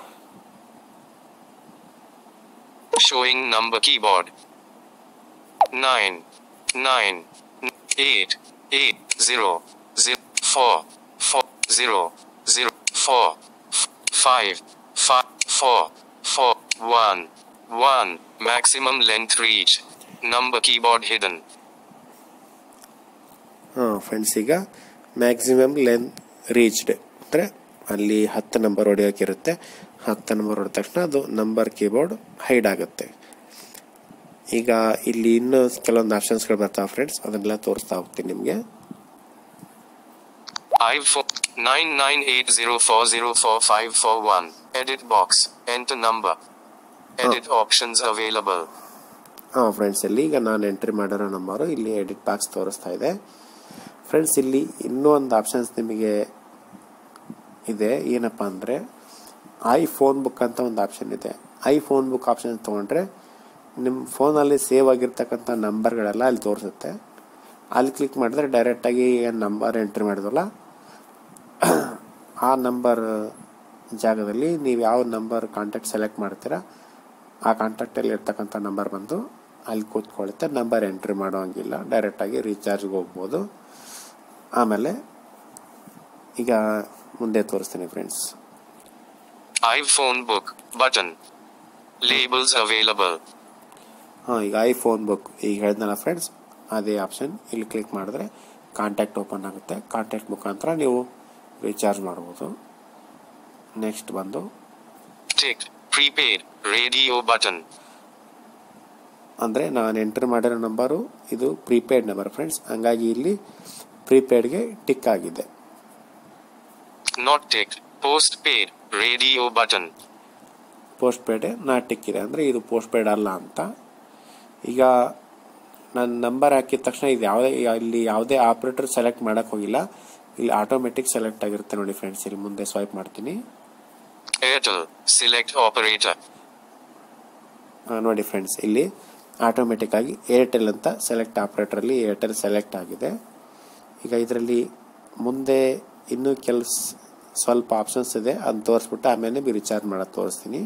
Showing number keyboard. 9. 9. 8. 8. 0. 0. 4. 4. 0. 0. 4. 5. 5. 4. 4. 1. 1. Maximum length reach. Number keyboard hidden. ಹಾಂ ಫ್ರೆಂಡ್ಸ್ ಈಗ ಮ್ಯಾಕ್ಸಿಮಮ್ ಲೆನ್ ರೀಚ್ಡ್ ಅಂದರೆ ಅಲ್ಲಿ ಹತ್ತು ನಂಬರ್ ಹೊಡೆಯೋಕ್ಕಿರುತ್ತೆ ಹತ್ತು ನಂಬರ್ ಹೊಡೆದ ತಕ್ಷಣ ಅದು ನಂಬರ್ ಕೀಬೋರ್ಡ್ ಹೈಡ್ ಆಗುತ್ತೆ ಈಗ ಇಲ್ಲಿ ಇನ್ನೂ ಕೆಲವೊಂದು ಆಪ್ಷನ್ಸ್ಗಳು ಬರ್ತಾವೆ ಫ್ರೆಂಡ್ಸ್ ಅದನ್ನೆಲ್ಲ ತೋರಿಸ್ತಾ ಹೋಗ್ತೀನಿ ನಿಮಗೆ iPhone 99804045541. Edit box. Enter number. Edit options available. ಹಾಂ ಫ್ರೆಂಡ್ಸ್ ಇಲ್ಲಿ ಈಗ ನಾನು ಎಂಟ್ರಿ ಮಾಡಿರೋ ನಂಬರು ಇಲ್ಲಿ ಎಡಿಟ್ ಬಾಕ್ಸ್ ತೋರಿಸ್ತಾ ಇದೆ ಫ್ರೆಂಡ್ಸ್ ಇಲ್ಲಿ ಇನ್ನೂ ಒಂದು ಆಪ್ಷನ್ಸ್ ನಿಮಗೆ ಇದೆ ಏನಪ್ಪ ಅಂದರೆ ಐ ಫೋನ್ ಬುಕ್ ಅಂತ ಒಂದು ಆಪ್ಷನ್ ಇದೆ ಐ ಫೋನ್ ಬುಕ್ ಆಪ್ಷನ್ ತೊಗೊಂಡ್ರೆ ನಿಮ್ಮ ಫೋನಲ್ಲಿ ಸೇವ್ ಆಗಿರ್ತಕ್ಕಂಥ ನಂಬರ್ಗಳೆಲ್ಲ ಅಲ್ಲಿ ತೋರಿಸುತ್ತೆ ಅಲ್ಲಿ ಕ್ಲಿಕ್ ಮಾಡಿದ್ರೆ ಡೈರೆಕ್ಟಾಗಿ ಏನು ನಂಬರ್ ಎಂಟ್ರಿ ಮಾಡಿದ್ವಲ್ಲ ಆ ನಂಬರ್ ಜಾಗದಲ್ಲಿ ನೀವು ಯಾವ ನಂಬರ್ ಕಾಂಟ್ಯಾಕ್ಟ್ ಸೆಲೆಕ್ಟ್ ಮಾಡ್ತೀರಾ ಆ ಕಾಂಟ್ಯಾಕ್ಟಲ್ಲಿ ಇರ್ತಕ್ಕಂಥ ನಂಬರ್ ಬಂದು ಅಲ್ಲಿ ಕೂತ್ಕೊಳ್ಳುತ್ತೆ ನಂಬರ್ ಎಂಟ್ರಿ ಮಾಡೋ ಹಂಗಿಲ್ಲ ಡೈರೆಕ್ಟಾಗಿ ರೀಚಾರ್ಜ್ಗೆ ಹೋಗ್ಬೋದು ಆಮೇಲೆ ಈಗ ಮುಂದೆ ತೋರಿಸ್ತೀನಿ friends iPhone book. Button. Labels available. ಹಾಂ ಈಗ ಐಫೋನ್ ಬುಕ್ ಈಗ ಹೇಳಿದ್ನಲ್ಲ ಫ್ರೆಂಡ್ಸ್ ಅದೇ ಆಪ್ಷನ್ ಇಲ್ಲಿ ಕ್ಲಿಕ್ ಮಾಡಿದ್ರೆ ಕಾಂಟ್ಯಾಕ್ಟ್ ಓಪನ್ ಆಗುತ್ತೆ ಕಾಂಟ್ಯಾಕ್ಟ್ ಮುಖಾಂತರ ನೀವು ರೀಚಾರ್ಜ್ ಮಾಡ್ಬೋದು ನೆಕ್ಸ್ಟ್ ಬಂದು Ticked. Prepaid. Radio button. ಅಂದರೆ ನಾನು ಎಂಟ್ರ್ ಮಾಡಿರೋ ನಂಬರು ಇದು ಪ್ರೀಪೇಡ್ ನಂಬರ್ ಫ್ರೆಂಡ್ಸ್ ಹಂಗಾಗಿ ಇಲ್ಲಿ ಪ್ರೀಪೇಡ್ಗೆ ಟಿಕ್ ಆಗಿದೆ Not ticked. Postpaid. Radio button. ಪೋಸ್ಟ್ ಪೇಡೆ ನಾ ಟಿಕ್ ಇದೆ ಅಂದರೆ ಇದು ಪೋಸ್ಟ್ ಪೇಡ್ ಅಲ್ಲ ಅಂತ ಈಗ ನಾನು ನಂಬರ್ ಹಾಕಿದ ತಕ್ಷಣ ಇದು ಯಾವುದೇ ಇಲ್ಲಿ ಯಾವುದೇ ಆಪ್ರೇಟರ್ ಸೆಲೆಕ್ಟ್ ಮಾಡೋಕ್ಕೆ ಹೋಗಿಲ್ಲ ಇಲ್ಲಿ ಆಟೋಮೆಟಿಕ್ ಸೆಲೆಕ್ಟ್ ಆಗಿರುತ್ತೆ ನೋಡಿ ಫ್ರೆಂಡ್ಸ್ ಇಲ್ಲಿ ಮುಂದೆ ಸ್ವೈಪ್ ಮಾಡ್ತೀನಿ Airtel. Select operator. ಆ, ನೋಡಿ ಫ್ರೆಂಡ್ಸ್ ಇಲ್ಲಿ ಆಟೋಮೆಟಿಕ್ ಆಗಿ ಏರ್ಟೆಲ್ ಅಂತ ಸೆಲೆಕ್ಟ್ ಆಪ್ರೇಟರಲ್ಲಿ ಏರ್ಟೆಲ್ ಸೆಲೆಕ್ಟ್ ಆಗಿದೆ ಈಗ ಇದರಲ್ಲಿ ಮುಂದೆ ಇನ್ನೂ ಕೆಲಸ ಸ್ವಲ್ಪ ಆಪ್ಷನ್ಸ್ ಇದೆ ಅದನ್ನ ತೋರಿಸ್ಬಿಟ್ಟು ಆಮೇಲೆ ಬಿ ರಿಚಾರ್ಜ್ ಮಾಡೋದು ತೋರಿಸ್ತೀನಿ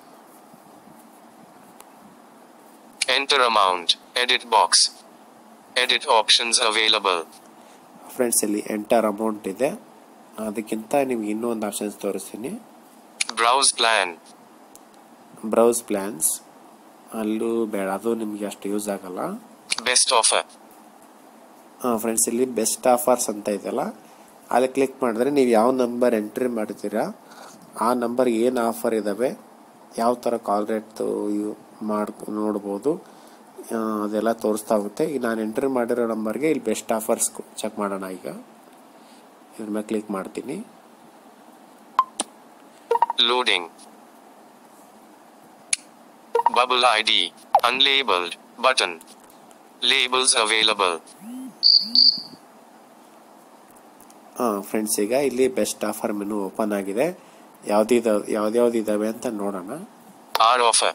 Enter amount. Edit box. Edit options available. Friends ಇಲ್ಲಿ ಎಂಟರ್ ಅಮೌಂಟ್ ಇದೆ ಅದಕ್ಕಿಂತ ನಿಮ್ಗೆ ಇನ್ನೂ ಒಂದು ಆಪ್ಷನ್ಸ್ ತೋರಿಸ್ತೀನಿ Browse plan. ಬ್ರೌಸ್ ಪ್ಲ್ಯಾನ್ಸ್ ಅಲ್ಲೂ ಬೇಡ ಅದು ನಿಮಗೆ ಅಷ್ಟು ಯೂಸ್ ಆಗಲ್ಲ Best offer. ಫ್ರೆಂಡ್ಸ್ ಇಲ್ಲಿ ಬೆಸ್ಟ್ ಆಫರ್ಸ್ ಅಂತ ಇದೆಯಲ್ಲ ಅಲ್ಲಿ ಕ್ಲಿಕ್ ಮಾಡಿದ್ರೆ ನೀವು ಯಾವ ನಂಬರ್ ಎಂಟ್ರಿ ಮಾಡ್ತೀರಾ ಆ ನಂಬರ್ ಏನು ಆಫರ್ ಇದ್ದಾವೆ ಯಾವ ಥರ ಕಾಲ್ ರೇಟ್ ಮಾಡಿ ನೋಡ್ಬೋದು ಆ, ಅದೆಲ್ಲ ತೋರಿಸ್ತಾ ಹೋಗುತ್ತೆ ಈಗ ನಾನು ಎಂಟ್ರಿ ಮಾಡಿರೋ ನಂಬರ್ಗೆ ಇಲ್ಲಿ ಬೆಸ್ಟ್ ಆಫರ್ಸ್ ಚೆಕ್ ಮಾಡೋಣ ಈಗ ಇದ್ರ ಮೇಲೆ ಕ್ಲಿಕ್ ಮಾಡ್ತೀನಿ Loading. Bubble ID. Unlabeled. Button. Labels available. ಹಾಂ ಫ್ರೆಂಡ್ಸ್ ಈಗ ಇಲ್ಲಿ ಬೆಸ್ಟ್ ಆಫರ್ ಮೆನು ಓಪನ್ ಆಗಿದೆ ಯಾವ್ದಿದ ಯಾವ್ದ್ಯಾವ್ದು ಇದಾವೆ ಅಂತ ನೋಡೋಣ Our offer.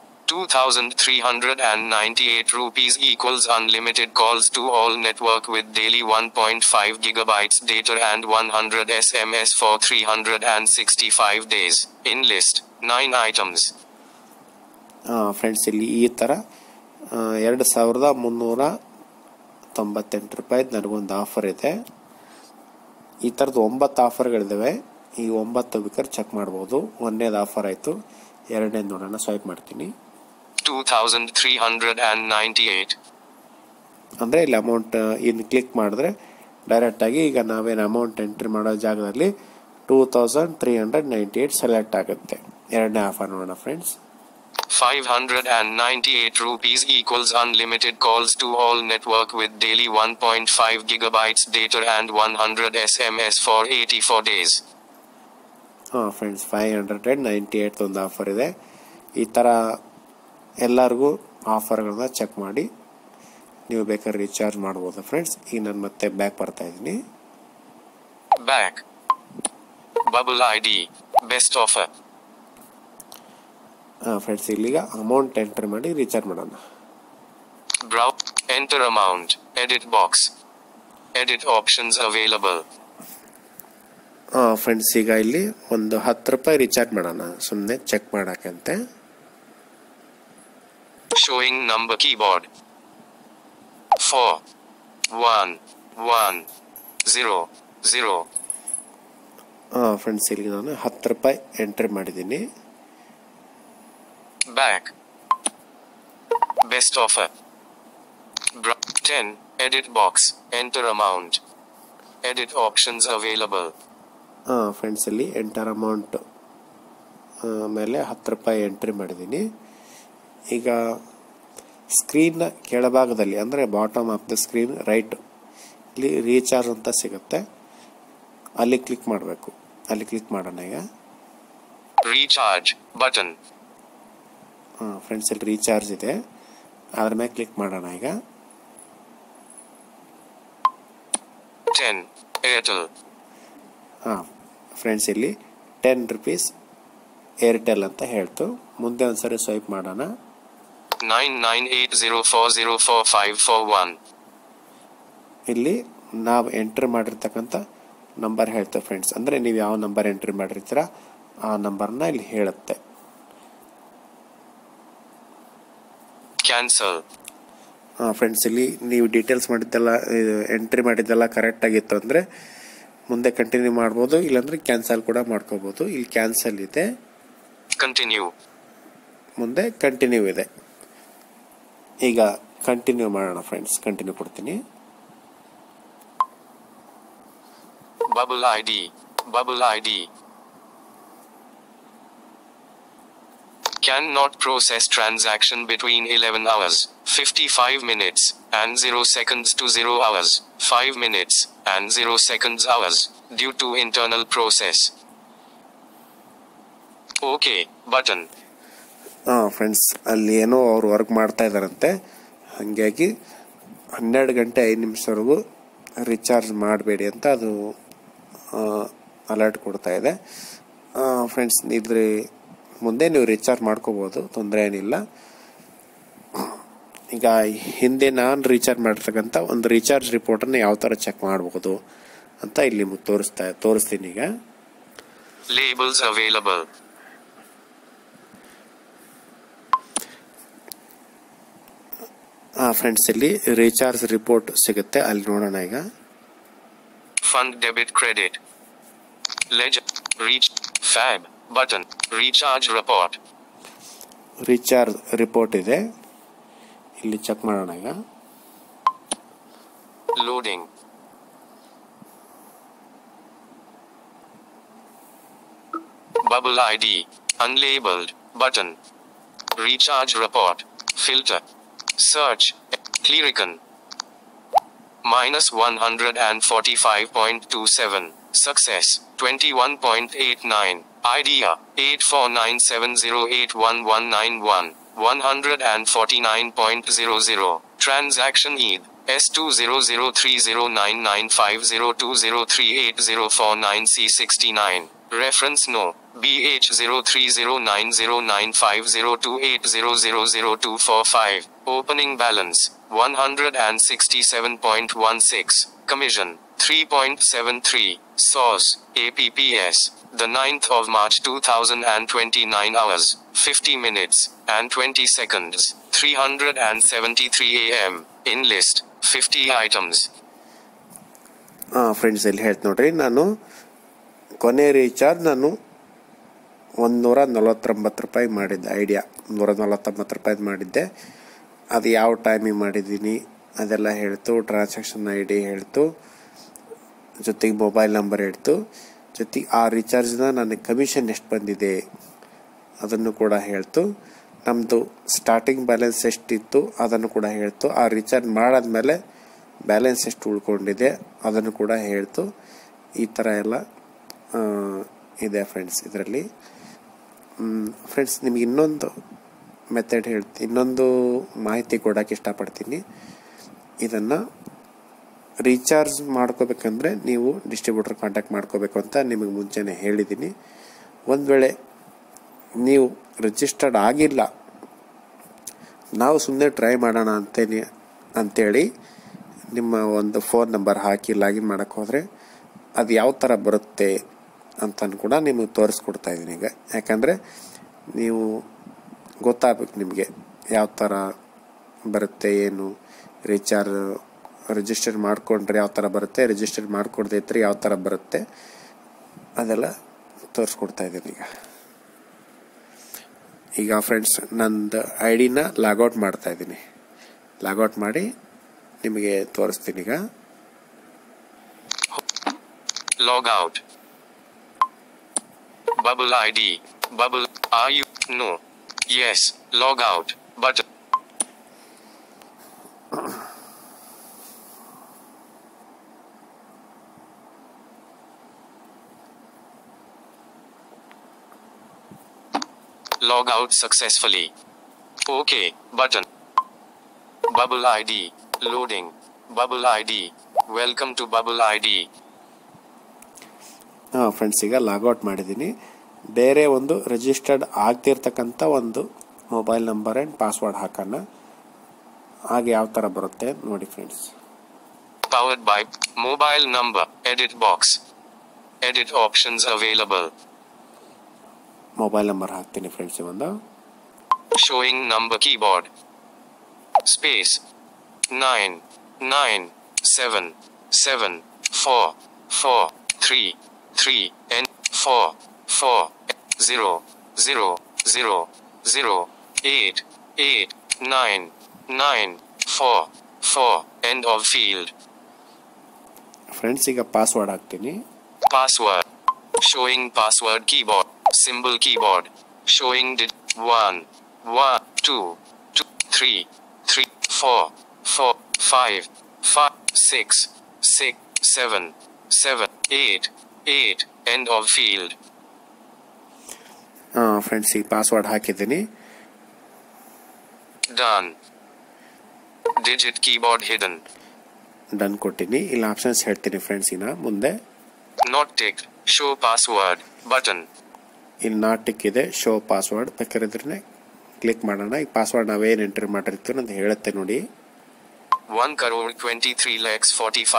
2398 rupees equals unlimited calls to all network with daily 1.5 gigabytes data and 100 SMS for 365 days. In list 9 items. Friends ಇಲ್ಲಿ ಈ ಥರ ಆ, ಎರಡು ಸಾವಿರದ ಮುನ್ನೂರ ತೊಂಬತ್ತೆಂಟು ರೂಪಾಯಿದು ನನಗೊಂದು ಆಫರ್ ಇದೆ ಈ ಥರದ್ದು ಒಂಬತ್ತು ಆಫರ್ಗಳಿದ್ದಾವೆ ಈ ಒಂಬತ್ತು ಬೇಕಾದ್ರೆ ಚೆಕ್ ಮಾಡ್ಬೋದು ಒಂದನೇದು ಆಫರ್ ಆಯಿತು ಎರಡನೇದು ನೋಡೋಣ ಸ್ವೈಪ್ ಮಾಡ್ತೀನಿ 2398. ಅಂದರೆ ಇಲ್ಲಿ ಅಮೌಂಟ್ ಇನ್ನು ಕ್ಲಿಕ್ ಮಾಡಿದ್ರೆ ಡೈರೆಕ್ಟಾಗಿ ಈಗ ನಾವೇನು ಅಮೌಂಟ್ ಎಂಟ್ರಿ ಮಾಡೋ ಜಾಗದಲ್ಲಿ two thousand three hundred ninety eight select ಆಗುತ್ತೆ ಎರಡನೇ ಆಫರ್ ನೋಡೋಣ friends 598 rupees equals unlimited calls to all network with daily 1.5 gigabytes data and 100 SMS for 84 days. ಹಾಂ friends five hundred and ninety eight ಒಂದು offer ಇದೆ ಈ ಥರ ಎಲ್ಲರಿಗೂ ಆಫರ್ಗಳನ್ನ check ಮಾಡಿ ನೀವು ಬೇಕಾದ್ರೆ ರೀಚಾರ್ಜ್ ಮಾಡ್ಬೋದು ಫ್ರೆಂಡ್ಸ್ ಈಗ ನಾನು ಮತ್ತೆ ಬ್ಯಾಕ್ ಬರ್ತಾ ಇದ್ದೀನಿ Back. Bubble ID. Best offer. ಹಾಂ ಫ್ರೆಂಡ್ಸ್ ಇಲ್ಲಿಗ ಅಮೌಂಟ್ ಎಂಟ್ರಿ ಮಾಡಿ ರೀಚಾರ್ಜ್ ಮಾಡೋಣ Brow. Enter amount. Edit box. Edit options available. ಹಾಂ ಫ್ರೆಂಡ್ಸ್ ಈಗ ಇಲ್ಲಿ ಒಂದು ಹತ್ತು ರೂಪಾಯಿ ರೀಚಾರ್ಜ್ ಮಾಡೋಣ ಸುಮ್ಮನೆ ಚೆಕ್ ಮಾಡೋಕ್ಕಂತೆ Showing number keyboard. 4. 1. 1. 0. 0. ಹಾಂ ಫ್ರೆಂಡ್ಸ್ ಇಲ್ಲಿ ನಾನು ಹತ್ತು ರೂಪಾಯಿ ಎಂಟ್ರಿ ಮಾಡಿದ್ದೀನಿ Back. Best offer. Br- 10. Edit box. Enter amount. Edit options available. ಹಾಂ ಫ್ರೆಂಡ್ಸ್ ಇಲ್ಲಿ ಎಂಟರ್ ಅಮೌಂಟ್ ಮೇಲೆ ಹತ್ತು ರೂಪಾಯಿ ಎಂಟ್ರಿ ಮಾಡಿದ್ದೀನಿ ಈಗ ಸ್ಕ್ರೀನ್ನ ಕೆಳಭಾಗದಲ್ಲಿ ಅಂದರೆ bottom of the screen right ಇಲ್ಲಿ ರೀಚಾರ್ಜ್ ಅಂತ ಸಿಗುತ್ತೆ ಅಲ್ಲಿ ಕ್ಲಿಕ್ ಮಾಡಬೇಕು ಅಲ್ಲಿ ಕ್ಲಿಕ್ ಮಾಡೋಣ ಈಗ Recharge. Button. ಹಾಂ ಫ್ರೆಂಡ್ಸ್ ಇಲ್ಲಿ ರೀಚಾರ್ಜ್ ಇದೆ ಅದ್ರ ಮೇಲೆ ಕ್ಲಿಕ್ ಮಾಡೋಣ ಈಗ 10. Airtel. ಹಾಂ ಫ್ರೆಂಡ್ಸ್ ಇಲ್ಲಿ ಟೆನ್ ರುಪೀಸ್ ಏರ್ಟೆಲ್ ಅಂತ ಹೇಳ್ತು ಮುಂದೆ ಒಂದ್ಸರಿ ಸ್ವೈಪ್ ಮಾಡೋಣ 9980404541. ಇಲ್ಲಿ ನಾವು ಎಂಟ್ರಿ ಮಾಡಿರ್ತಕ್ಕಂಥ ನಂಬರ್ ಹೇಳ್ತೇವೆ ಫ್ರೆಂಡ್ಸ್ ಅಂದರೆ ನೀವು ಯಾವ ನಂಬರ್ ಎಂಟ್ರಿ ಮಾಡಿರ್ತೀರ ಆ ನಂಬರ್ನ ಇಲ್ಲಿ ಹೇಳುತ್ತೆ Cancel. ಹಾಂ ಫ್ರೆಂಡ್ಸ್ ಇಲ್ಲಿ ನೀವು ಡೀಟೇಲ್ಸ್ ಮಾಡಿದ್ದೆಲ್ಲ ಎಂಟ್ರಿ ಮಾಡಿದ್ದೆಲ್ಲ ಕರೆಕ್ಟ್ ಆಗಿತ್ತು ಅಂದರೆ ಮುಂದೆ ಕಂಟಿನ್ಯೂ ಮಾಡ್ಬೋದು ಇಲ್ಲಾಂದರೆ ಕ್ಯಾನ್ಸಲ್ ಕೂಡ ಮಾಡ್ಕೋಬೋದು ಇಲ್ಲಿ ಕ್ಯಾನ್ಸಲ್ ಇದೆ Continue. ಮುಂದೆ ಕಂಟಿನ್ಯೂ ಇದೆ ಈಗ ಕಂಟಿನ್ಯೂ ಮಾಡೋಣ ಫ್ರೆಂಡ್ಸ್ ಕಂಟಿನ್ಯೂ ಕೊಡ್ತೀನಿ Bubble ID. Bubble ID. Cannot process transaction between 11 hours, 55 minutes, and 0 seconds to 0 hours, 5 minutes, and 0 seconds hours, due to internal process. OK, button. ಹಾಂ ಫ್ರೆಂಡ್ಸ್ ಅಲ್ಲಿ ಏನೋ ಅವ್ರು ವರ್ಕ್ ಮಾಡ್ತಾ ಇದ್ದಾರಂತೆ ಹಾಗಾಗಿ ಹನ್ನೆರಡು ಗಂಟೆ ಐದು ನಿಮಿಷವರೆಗೂ ರಿಚಾರ್ಜ್ ಮಾಡಬೇಡಿ ಅಂತ ಅದು ಅಲರ್ಟ್ ಕೊಡ್ತಾ ಇದೆ ಫ್ರೆಂಡ್ಸ್ ಇದ್ರ ಮುಂದೆ ನೀವು ರಿಚಾರ್ಜ್ ಮಾಡ್ಕೋಬೋದು ತೊಂದರೆ ಏನಿಲ್ಲ ಈಗ ಹಿಂದೆ ನಾನು ರೀಚಾರ್ಜ್ ಮಾಡಿರ್ತಕ್ಕಂಥ ಒಂದು ರೀಚಾರ್ಜ್ ರಿಪೋರ್ಟನ್ನು ಯಾವ ಥರ ಚೆಕ್ ಮಾಡ್ಬೋದು ಅಂತ ಇಲ್ಲಿ ನಿಮಗೆ ತೋರಿಸ್ತಾ ತೋರಿಸ್ತೀನಿ ಈಗ Labels available. ಫ್ರೆಂಡ್ಸ್ ಇಲ್ಲಿ ರೀಚಾರ್ಜ್ ರಿಪೋರ್ಟ್ ಸಿಗುತ್ತೆ ಅಲ್ಲಿ ನೋಡೋಣ ಈಗ Fund debit credit. Ledger. Reach. Fab. Button. Recharge report. Recharge report ಇದೆ ಇಲ್ಲಿ ಚೆಕ್ ಮಾಡೋಣ ಈಗ Loading. Bubble ID. Unlabeled. Button. Recharge report. Filter. Search. Clericon. minus 145.27. Success 21.89. Idea 8497081191. 149.00. Transaction ETH S200399502038049C69. Reference no. BH0309095028000245. Opening balance 167.16. Commission 3.73. Source APPS. The 9th of March 2029 hours, 50 minutes, and 20 seconds, 373 am. In list, 50 items. ಹಾಂ friends ಇಲ್ಲಿ ಹೇಳ್ತೀನಿ ನೋಡ್ರಿ ನಾನು ಕೊನೆ recharge ನಾನು ಒಂದು ನೂರ ನಲವತ್ತೊಂಬತ್ತು ರೂಪಾಯಿ ಮಾಡಿದ್ದೆ ಐಡಿಯಾ ನೂರ ನಲವತ್ತೊಂಬತ್ತು ರೂಪಾಯಿ ಮಾಡಿದ್ದೆ ಅದು ಯಾವ ಟೈಮಿಗೆ ಮಾಡಿದ್ದೀನಿ ಅದೆಲ್ಲ ಹೇಳ್ತು ಟ್ರಾನ್ಸಾಕ್ಷನ್ ಐ ಡಿ ಹೇಳ್ತು ಜೊತೆಗೆ ಮೊಬೈಲ್ ನಂಬರ್ ಹೇಳ್ತು ಜೊತೆಗೆ ಆ ರಿಚಾರ್ಜ್ನ ನನಗೆ ಕಮಿಷನ್ ಎಷ್ಟು ಬಂದಿದೆ ಅದನ್ನು ಕೂಡ ಹೇಳ್ತು ನಮ್ಮದು ಸ್ಟಾರ್ಟಿಂಗ್ ಬ್ಯಾಲೆನ್ಸ್ ಎಷ್ಟಿತ್ತು ಅದನ್ನು ಕೂಡ ಹೇಳ್ತು ಆ ರಿಚಾರ್ಜ್ ಮಾಡಾದ್ಮೇಲೆ ಬ್ಯಾಲೆನ್ಸ್ ಎಷ್ಟು ಉಳ್ಕೊಂಡಿದೆ ಅದನ್ನು ಕೂಡ ಹೇಳ್ತು ಈ ಥರ ಎಲ್ಲ ಆ, ಇದೆ ಫ್ರೆಂಡ್ಸ್ ಇದರಲ್ಲಿ ಫ್ರೆಂಡ್ಸ್ ನಿಮಗೆ ಇನ್ನೊಂದು ಮೆಥಡ್ ಹೇಳ್ತಿ ಇನ್ನೊಂದು ಮಾಹಿತಿ ಕೊಡೋಕೆ ಇಷ್ಟಪಡ್ತೀನಿ ಇದನ್ನು ರೀಚಾರ್ಜ್ ಮಾಡ್ಕೋಬೇಕಂದ್ರೆ ನೀವು ಡಿಸ್ಟ್ರಿಬ್ಯೂಟರ್ ಕಾಂಟ್ಯಾಕ್ಟ್ ಮಾಡ್ಕೋಬೇಕು ಅಂತ ನಿಮಗೆ ಮುಂಚೆನೇ ಹೇಳಿದ್ದೀನಿ ಒಂದು ವೇಳೆ ನೀವು ರಿಜಿಸ್ಟರ್ಡ್ ಆಗಿಲ್ಲ ನಾವು ಸುಮ್ಮನೆ ಟ್ರೈ ಮಾಡೋಣ ಅಂತೇಳಿ ಅಂತೇಳಿ ನಿಮ್ಮ ಒಂದು ಫೋನ್ ನಂಬರ್ ಹಾಕಿ ಲಾಗಿನ್ ಮಾಡೋಕ್ಕೆ ಹೋದರೆ ಅದು ಯಾವ ಥರ ಬರುತ್ತೆ ಅಂತಲೂ ಕೂಡ ನಿಮಗೆ ತೋರಿಸ್ಕೊಡ್ತಾ ಇದ್ದೀನಿ ಈಗ ಯಾಕಂದರೆ ನೀವು ಗೊತ್ತಾಗಬೇಕು ನಿಮಗೆ ಯಾವ ಥರ ಬರುತ್ತೆ ಏನು ರೀಚಾರ್ಜ್ ರಿಜಿಸ್ಟರ್ ಮಾಡಿಕೊಂಡ್ರೆ ಯಾವ ಥರ ಬರುತ್ತೆ ರಿಜಿಸ್ಟರ್ ಮಾಡಿಕೊಡ್ದೆ ಇದ್ರೆ ಯಾವ ಥರ ಬರುತ್ತೆ ಅದೆಲ್ಲ ತೋರಿಸ್ಕೊಡ್ತಾ ಇದ್ದೀನಿ ಈಗ ಈಗ ಫ್ರೆಂಡ್ಸ್ ನಂದು ಐ ಡಿನ ಲಾಗೌಟ್ ಮಾಡ್ತಾ ಇದ್ದೀನಿ ಲಾಗೌಟ್ ಮಾಡಿ ನಿಮಗೆ ತೋರಿಸ್ತೀನಿ ಈಗ Log out. Bubble ID. Bubble. Are you? No. Yes. Log out. Button. Log out successfully. OK. Button. Bubble ID. Loading. Bubble ID. Welcome to Bubble ID. ಹಾಂ ಫ್ರೆಂಡ್ಸ್ ಈಗ logout ಮಾಡಿದ್ದೀನಿ ಬೇರೆ ಒಂದು ರಿಜಿಸ್ಟರ್ಡ್ ಆಗ್ತಿರ್ತಕ್ಕಂಥ ಒಂದು ಮೊಬೈಲ್ ನಂಬರ್ ಆ್ಯಂಡ್ ಪಾಸ್ವರ್ಡ್ ಹಾಕೋಣ ಹಾಗೆ ಯಾವ ಥರ ಬರುತ್ತೆ ನೋಡಿ friends Powered by mobile number edit box. Edit options available. Mobile number ಹಾಕ್ತೀನಿ ಫ್ರೆಂಡ್ಸ್ ಈ ಒಂದು Showing number keyboard. Space 9 9 7 7 4 4 3 3 and 4 4 0 0 0 0 8 8 9 9 4 4 end of field. Friends ಈಗ ಪಾಸ್ವರ್ಡ್ ಹಾಕ್ತೀನಿ Password. Showing password keyboard. Symbol keyboard. Showing did 1, 1, 2, 2, 3, 3, 4, 4, 5, 5, 6, 6, 7, 7, 8, 8. End of field. ಹಾಂ friends ಈಗ password ಹಾಕಿದ್ದೀನಿ Done. Digit keyboard hidden. Done ಕೊಟ್ಟಿನಿ ಇಲ್ಲಿ ಆಪ್ಷನ್ಸ್ ಹೇಳ್ತೀನಿ ಫ್ರೆಂಡ್ಸ್ ಇನ್ನ ಮುಂದೆ Not ticked. Show password. Button. ಇಲ್ಲಿ ನಾಟ್ ಟಿಕ್ ಇದೆ ಶೋ ಪಾಸ್ವರ್ಡ್ ಬೇಕಾದ್ರೆ ಕ್ಲಿಕ್ ಮಾಡೋಣ ಈಗ ಪಾಸ್ವರ್ಡ್ ನಾವೇನು ಎಂಟ್ರಿ ಮಾಡಿರ್ತೀವಿ ಅಂತ ಹೇಳುತ್ತೆ ನೋಡಿ 1 crore 23 lakhs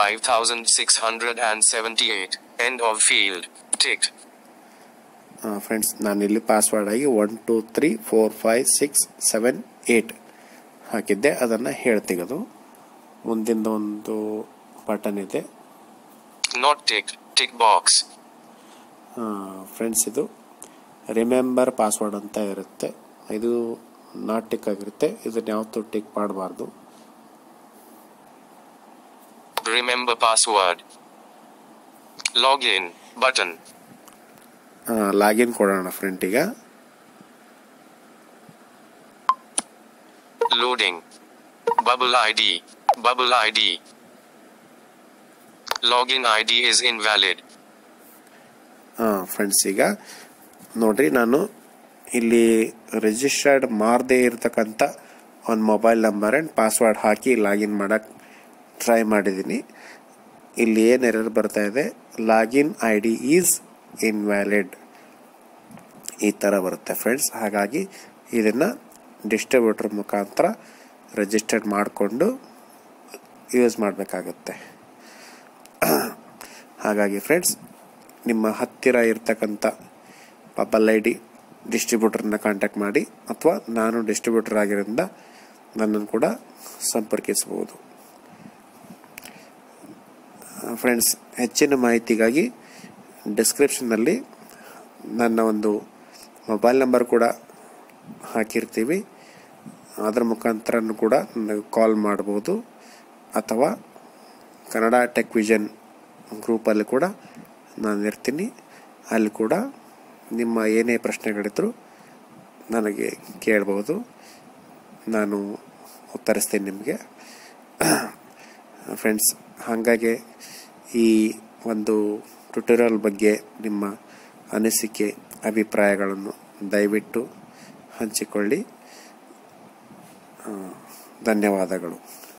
45,678. End of field. Ticked. Friends ನಾನು ಇಲ್ಲಿ ಪಾಸ್ವರ್ಡ್ ಆಗಿ one two three four five six seven eight ಹಾಕಿದ್ದೆ ಅದನ್ನು ಹೇಳ್ತಿಗೋದು ಮುಂದಿಂದ ಒಂದು ಬಟನ್ ಇದೆ Not ticked. Tick box. Friends ಇದು ರಿಮೆಂಬರ್ ಪಾಸ್ವರ್ಡ್ ಅಂತ ಇರುತ್ತೆ ಇದು ನಾಟ್ ಟಿಕ್ ಆಗಿರುತ್ತೆ ಇದನ್ನ ಯಾವತ್ತೂ ಟಿಕ್ ಮಾಡಬಾರ್ದು Remember password. Login. Button. Login ಕೊಡೋಣ ಫ್ರೆಂಡ್ ಈಗ Loading. Bubble ID. Bubble ID. Login ID is invalid. ಹಾಂ ಫ್ರೆಂಡ್ಸ್ ಈಗ ನೋಡ್ರಿ ನಾನು ಇಲ್ಲಿ ರಿಜಿಸ್ಟರ್ಡ್ ಮಾಡದೇ ಇರತಕ್ಕಂಥ ಒಂದು ಮೊಬೈಲ್ ನಂಬರ್ ಆ್ಯಂಡ್ ಪಾಸ್ವರ್ಡ್ ಹಾಕಿ ಲಾಗಿನ್ ಮಾಡೋಕ್ಕೆ ಟ್ರೈ ಮಾಡಿದ್ದೀನಿ ಇಲ್ಲಿ ಏನು ಎರರ್ ಬರ್ತಾ ಇದೆ login I D is invalid ಈ ಥರ ಬರುತ್ತೆ ಫ್ರೆಂಡ್ಸ್ ಹಾಗಾಗಿ ಇದನ್ನು ಡಿಸ್ಟ್ರಿಬ್ಯೂಟರ್ ಮುಖಾಂತರ ರಿಜಿಸ್ಟರ್ಡ್ ಮಾಡಿಕೊಂಡು ಯೂಸ್ ಮಾಡಬೇಕಾಗುತ್ತೆ ಹಾಗಾಗಿ ಫ್ರೆಂಡ್ಸ್ ನಿಮ್ಮ ಹತ್ತಿರ ಇರ್ತಕ್ಕಂಥ ಪಬಲ್ ಐ ಡಿ ಡಿಸ್ಟ್ರಿಬ್ಯೂಟರ್ನ ಕಾಂಟ್ಯಾಕ್ಟ್ ಮಾಡಿ ಅಥವಾ ನಾನು ಡಿಸ್ಟ್ರಿಬ್ಯೂಟರ್ ಆಗಿರೋದ್ರಿಂದ ನನ್ನನ್ನು ಕೂಡ ಸಂಪರ್ಕಿಸಬಹುದು ಫ್ರೆಂಡ್ಸ್ ಹೆಚ್ಚಿನ ಮಾಹಿತಿಗಾಗಿ ಡಿಸ್ಕ್ರಿಪ್ಷನ್ನಲ್ಲಿ ನನ್ನ ಒಂದು ಮೊಬೈಲ್ ನಂಬರ್ ಕೂಡ ಹಾಕಿರ್ತೀವಿ ಅದರ ಮುಖಾಂತರನೂ ಕೂಡ ನನಗೆ ಕಾಲ್ ಮಾಡ್ಬೋದು ಅಥವಾ ಕನ್ನಡ ಟೆಕ್ ವಿಷನ್ ಗ್ರೂಪಲ್ಲಿ ಕೂಡ ನಾನು ಇರ್ತೀನಿ ಅಲ್ಲಿ ಕೂಡ ನಿಮ್ಮ ಏನೇ ಪ್ರಶ್ನೆಗಳಿದ್ರೂ ನನಗೆ ಕೇಳ್ಬೋದು ನಾನು ಉತ್ತರಿಸ್ತೀನಿ ನಿಮಗೆ ಫ್ರೆಂಡ್ಸ್ ಹಾಗಾಗಿ ಈ ಒಂದು ಟ್ಯುಟೋರಿಯಲ್ ಬಗ್ಗೆ ನಿಮ್ಮ ಅನಿಸಿಕೆ ಅಭಿಪ್ರಾಯಗಳನ್ನು ದಯವಿಟ್ಟು ಹಂಚಿಕೊಳ್ಳಿ ಆ, ಧನ್ಯವಾದಗಳು